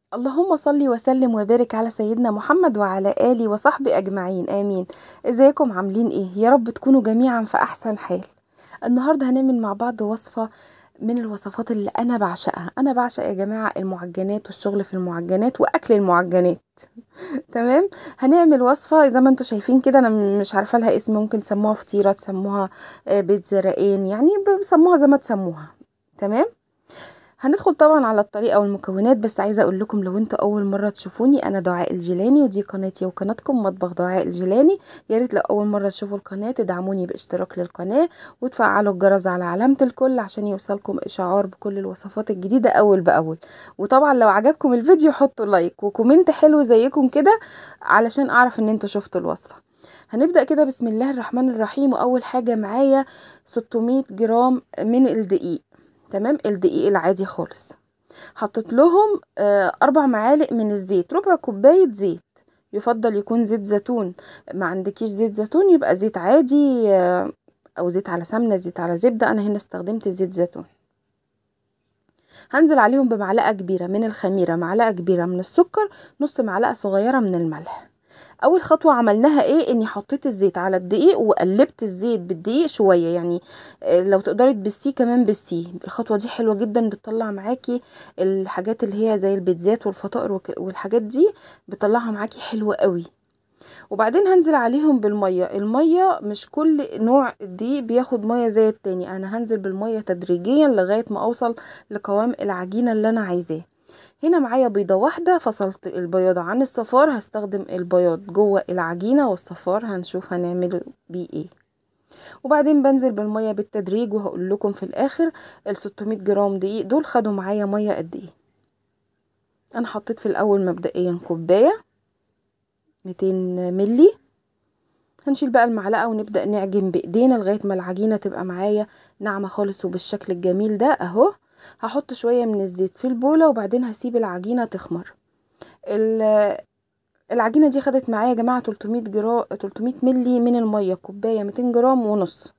اللهم صل وسلم وبارك على سيدنا محمد وعلى آله وصحبه أجمعين آمين ازيكم عاملين ايه يا رب تكونوا جميعا في أحسن حال النهاردة هنعمل مع بعض وصفة من الوصفات اللي أنا بعشقها أنا بعشق يا جماعة المعجنات والشغل في المعجنات وأكل المعجنات تمام هنعمل وصفة زي ما انتوا شايفين كده أنا مش عارفة لها اسم ممكن تسموها فطيرة تسموها آه، بيت زرقان يعني بسموها زي ما تسموها تمام هندخل طبعا على الطريقه والمكونات بس عايزه اقول لكم لو انتوا اول مره تشوفوني انا دعاء الجيلاني ودي قناتي وقناتكم مطبخ دعاء الجيلاني يا ريت لو اول مره تشوفوا القناه تدعموني باشتراك للقناه وتفعلوا الجرس على علامه الكل عشان يوصلكم اشعار بكل الوصفات الجديده اول باول وطبعا لو عجبكم الفيديو حطوا لايك وكومنت حلو زيكم كده علشان اعرف ان انتوا شفتوا الوصفه هنبدأ كده بسم الله الرحمن الرحيم وأول حاجة معايا 600 جرام من الدقيق تمام الدقيق العادي خالص حطيت لهم آه، اربع معالق من الزيت ربع كوبايه زيت يفضل يكون زيت زيتون ما عندكيش زيت زيتون يبقى زيت عادي آه، او زيت على سمنه زيت على زبده انا هنا استخدمت زيت زيتون هنزل عليهم بمعلقه كبيره من الخميره معلقه كبيره من السكر نص معلقه صغيره من الملح اول خطوه عملناها ايه اني حطيت الزيت على الدقيق وقلبت الزيت بالدقيق شويه يعني آه، لو تقدري تبسيه كمان بسيه الخطوه دي حلوه جدا بتطلع معاكي الحاجات اللي هي زي البيتزات والفطائر وك- والحاجات دي بتطلعها معاكي حلوه قوي وبعدين هنزل عليهم بالميه الميه مش كل نوع دقيق بياخد ميه زي التاني انا هنزل بالميه تدريجيا لغايه ما اوصل لقوام العجينه اللي انا عايزاه هنا معايا بيضة واحدة فصلت البياض عن الصفار هستخدم البياض جوه العجينة والصفار هنشوف هنعمل بيه ايه وبعدين بنزل بالمية بالتدريج وهقول لكم في الاخر ال 600 جرام دقيق دول خدوا معايا مية قد ايه انا حطيت في الاول مبدئيا كوباية 200 ملي هنشيل بقى المعلقة ونبدأ نعجن بإيدينا لغاية ما العجينة تبقى معايا ناعمة خالص وبالشكل الجميل ده اهو هحط شوية من الزيت في البولة وبعدين هسيب العجينة تخمر ال- العجينة دي خدت معايا يا جماعة 300 جرام 300 ملي من المية كوباية 200 جرام ونص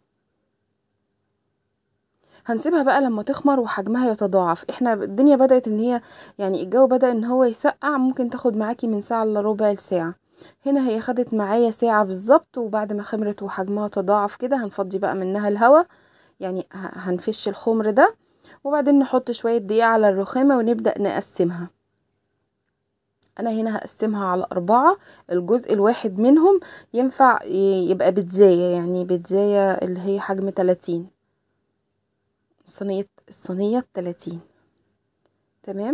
هنسيبها بقى لما تخمر وحجمها يتضاعف احنا الدنيا بدأت ان هي يعني الجو بدأ ان هو يسقع ممكن تاخد معاكي من ساعة الا ربع الساعة هنا هي خدت معايا ساعة بالظبط وبعد ما خمرت وحجمها تضاعف كده هنفضي بقى منها الهواء يعني ه- هنفش الخمر ده وبعدين نحط شوية دقيق على الرخامة ونبدأ نقسمها انا هنا هقسمها على اربعة الجزء الواحد منهم ينفع ي- يبقى بيتزاية يعني بيتزاية اللي هي حجم 30 الصينية الصينية التلاتين تمام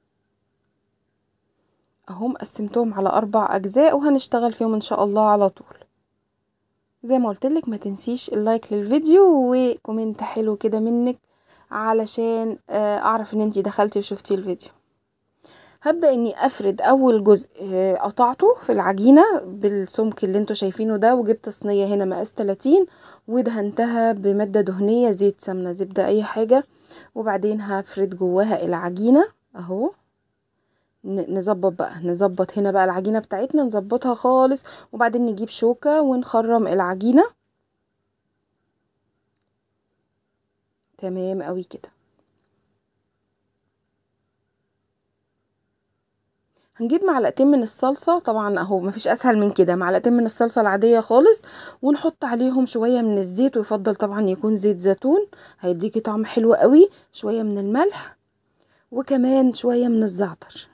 اهم قسمتهم على اربع اجزاء وهنشتغل فيهم ان شاء الله على طول زي ما قلتلك ما تنسيش اللايك للفيديو وكومنت حلو كده منك علشان آه، اعرف ان انتي دخلتي وشفتي الفيديو هبدأ اني افرد اول جزء آه، قطعته في العجينة بالسمك اللي انتوا شايفينه ده وجبت صينية هنا مقاس 30 ودهنتها بمادة دهنية زيت سمنة زبدة اي حاجة وبعدين هفرد جواها العجينة اهو ن- نظبط بقى نظبط هنا بقى العجينة بتاعتنا نظبطها خالص وبعدين نجيب شوكة ونخرم العجينة تمام قوي كده هنجيب معلقتين من الصلصة طبعا اهو مفيش اسهل من كده معلقتين من الصلصة العادية خالص ونحط عليهم شوية من الزيت ويفضل طبعا يكون زيت زيتون هيديكي طعم حلو قوي شوية من الملح وكمان شوية من الزعتر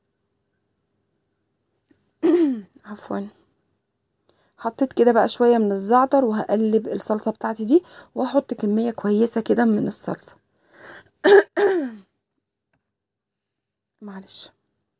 عفوا حطيت كده بقى شوية من الزعتر وهقلب الصلصة بتاعتي دي واحط كمية كويسة كده من الصلصة معلش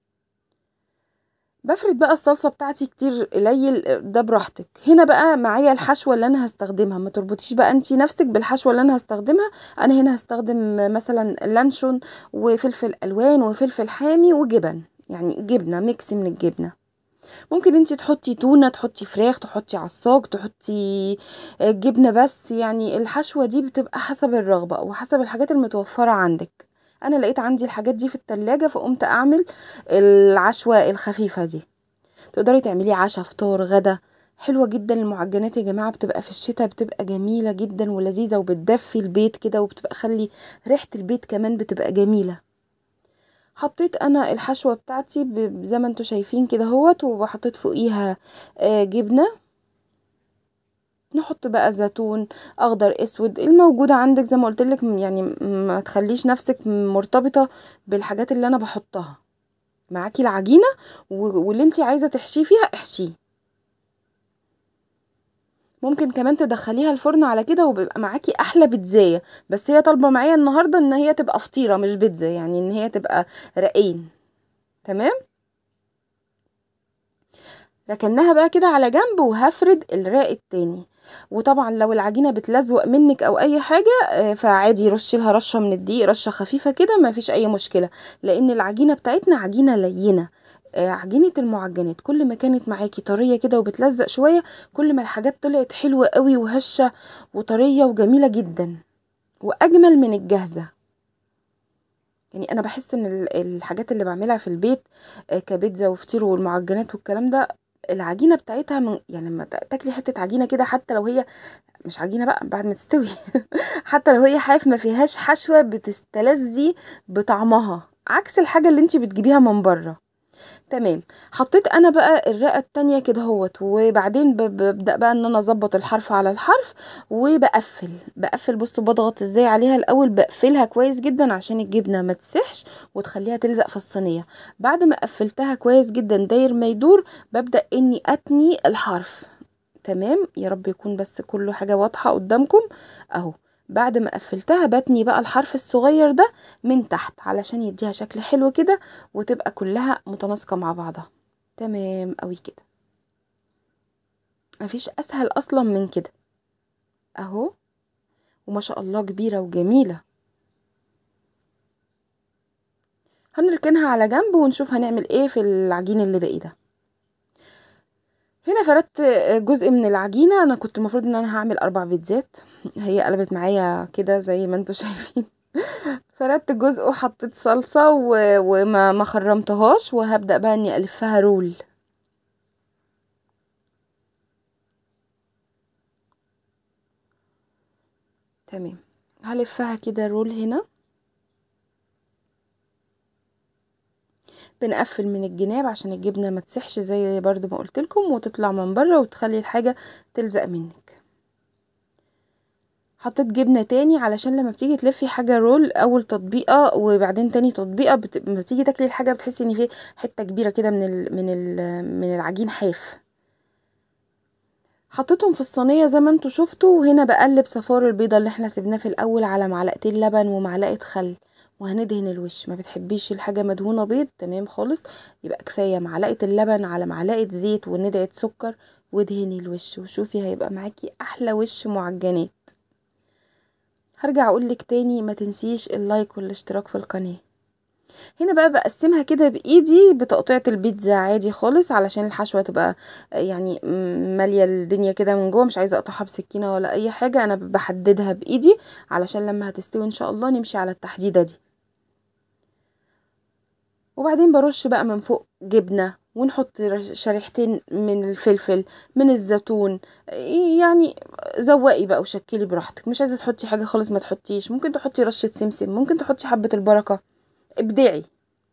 بفرد بقى الصلصة بتاعتي كتير قليل ده براحتك هنا بقى معايا الحشوة اللي انا هستخدمها ما تربطيش بقى انتي نفسك بالحشوة اللي انا هستخدمها انا هنا هستخدم مثلا لانشون وفلفل الوان وفلفل حامي وجبن يعني جبنة ميكس من الجبنة ممكن انتي تحطي تونة تحطي فراخ تحطي عصاج تحطي آه، جبنة بس يعني الحشوة دي بتبقى حسب الرغبة وحسب الحاجات المتوفرة عندك انا لقيت عندي الحاجات دي في التلاجة فقمت اعمل العشوة الخفيفة دي تقدري تعملي عشاء فطار غدا حلوة جدا المعجنات يا جماعة بتبقى في الشتاء بتبقى جميلة جدا ولذيذة وبتدفي البيت كده وبتبقى خلي ريحة البيت كمان بتبقى جميلة حطيت انا الحشوة بتاعتي ب- زي ما انتوا شايفين كده اهوت وحطيت فوقيها آه، جبنة نحط بقى زيتون اخضر اسود الموجودة عندك زي ما قلت لك يعني م- ما تخليش نفسك مرتبطة بالحاجات اللي انا بحطها معاكي العجينة و- واللي انت عايزة تحشيه فيها احشيه ممكن كمان تدخليها الفرن على كده وبيبقى معاكي احلى بيتزاية بس هي طالبة معايا النهاردة ان هي تبقى فطيرة مش بيتزا يعني ان هي تبقى رقين تمام ركناها بقى كده على جنب وهفرد الراق التاني وطبعا لو العجينة بتلزق منك او اي حاجة آه، فعادي رشي لها رشة من الدقيق رشة خفيفة كده ما فيش اي مشكلة لان العجينة بتاعتنا عجينة لينة آه، عجينة المعجنات كل ما كانت معاكي طرية كده وبتلزق شوية كل ما الحاجات طلعت حلوة قوي وهشة وطرية وجميلة جدا واجمل من الجاهزة يعني انا بحس ان ال- الحاجات اللي بعملها في البيت آه، كبيتزا وفطير والمعجنات والكلام ده العجينه بتاعتها من يعني لما تا- تاكلي حته عجينه كده حتى لو هي مش عجينه بقى بعد ما تستوي حتى لو هي حاف ما فيهاش حشوه بتستلذي بطعمها عكس الحاجه اللي انتي بتجيبيها من بره تمام حطيت انا بقى الرقه التانية كده اهوت وبعدين ب- ببدا بقى ان انا اظبط الحرف على الحرف وبقفل بقفل بصوا بضغط ازاي عليها الاول بقفلها كويس جدا عشان الجبنه ما تسحش وتخليها تلزق في الصينيه بعد ما قفلتها كويس جدا داير ما يدور ببدا اني اتني الحرف تمام يا رب يكون بس كله حاجه واضحه قدامكم اهو بعد ما قفلتها بتني بقى الحرف الصغير ده من تحت علشان يديها شكل حلو كده وتبقى كلها متناسقة مع بعضها تمام قوي كده مفيش اسهل اصلا من كده اهو وما شاء الله كبيرة وجميلة هنركنها على جنب ونشوف هنعمل ايه في العجين اللي باقي ده هنا فردت جزء من العجينة انا كنت المفروض ان انا هعمل اربع بيتزات هي قلبت معايا كده زي ما انتوا شايفين فردت جزء وحطيت صلصة و... وما ما خرمتهاش وهبدأ بقى اني الفها رول تمام هلفها كده رول هنا بنقفل من الجناب عشان الجبنة ما تسحش زي برضو ما قلت لكم وتطلع من بره وتخلي الحاجة تلزق منك حطيت جبنة تاني علشان لما بتيجي تلفي حاجة رول اول تطبيقة وبعدين تاني تطبيقة بت... لما بتيجي تاكلي الحاجة بتحسي ان في حتة كبيرة كده من ال... من ال... من العجين حاف حطيتهم في الصينية زي ما انتوا شفتوا وهنا بقلب صفار البيضة اللي احنا سيبناه في الاول على معلقتين لبن ومعلقة خل وهندهن الوش ما بتحبيش الحاجة مدهونة بيض تمام خالص يبقى كفاية معلقة اللبن على معلقة زيت وندعة سكر ودهني الوش وشوفي هيبقى معاكي احلى وش معجنات هرجع اقولك تاني ما تنسيش اللايك والاشتراك في القناة هنا بقى بقسمها كده بايدي بتقطيعة البيتزا عادي خالص علشان الحشوة تبقى يعني مالية الدنيا كده من جوه مش عايزة اقطعها بسكينة ولا اي حاجة انا بحددها بايدي علشان لما هتستوي ان شاء الله نمشي على التحديدة دي وبعدين برش بقى من فوق جبنة ونحط شريحتين من الفلفل من الزيتون يعني زوقي بقى وشكلي براحتك مش عايزه تحطي حاجه خالص ما تحطيش ممكن تحطي رشه سمسم ممكن تحطي حبه البركه ابدعي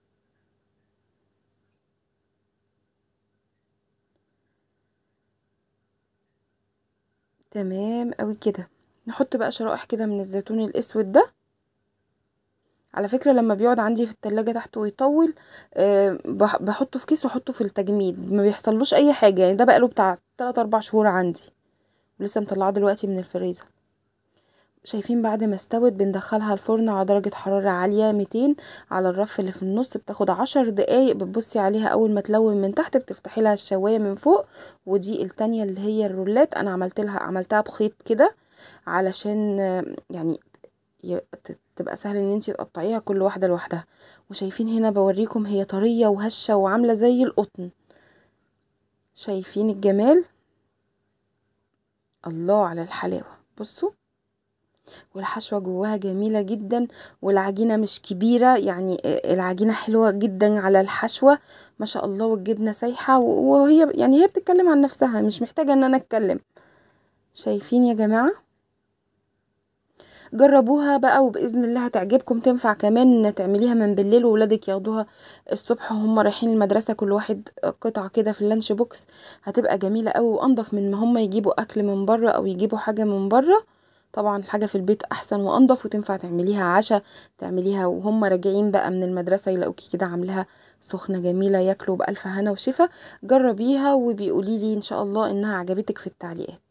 تمام قوي كده نحط بقى شرائح كده من الزيتون الاسود ده على فكرة لما بيقعد عندي في التلاجة تحت ويطول أه بحطه في كيس واحطه في التجميد ما بيحصلوش اي حاجة يعني ده بقاله بتاع 3 4 شهور عندي ولسه مطلعاه دلوقتي من الفريزر شايفين بعد ما استوت بندخلها الفرن على درجة حرارة عالية 200 على الرف اللي في النص بتاخد عشر دقايق بتبصي عليها اول ما تلون من تحت بتفتحي لها الشواية من فوق ودي التانية اللي هي الرولات انا عملت لها عملتها بخيط كده علشان يعني تبقى سهل ان انتي تقطعيها كل واحدة لوحدها وشايفين هنا بوريكم هي طرية وهشة وعاملة زي القطن شايفين الجمال الله على الحلاوة بصوا والحشوة جواها جميلة جدا والعجينة مش كبيرة يعني العجينة حلوة جدا على الحشوة ما شاء الله والجبنة سايحة وهي يعني هي بتتكلم عن نفسها مش محتاجة ان انا اتكلم شايفين يا جماعة جربوها بقى وباذن الله هتعجبكم تنفع كمان تعمليها من بالليل وولادك ياخدوها الصبح وهم رايحين المدرسه كل واحد قطعه كده في اللانش بوكس هتبقى جميله قوي وانضف من ما هم يجيبوا اكل من بره او يجيبوا حاجه من بره طبعا حاجه في البيت احسن وانضف وتنفع تعمليها عشاء تعمليها وهم راجعين بقى من المدرسه يلاقوكي كده عاملاها سخنه جميله ياكلوا بالف هنا وشفا جربيها وبيقولي لي ان شاء الله انها عجبتك في التعليقات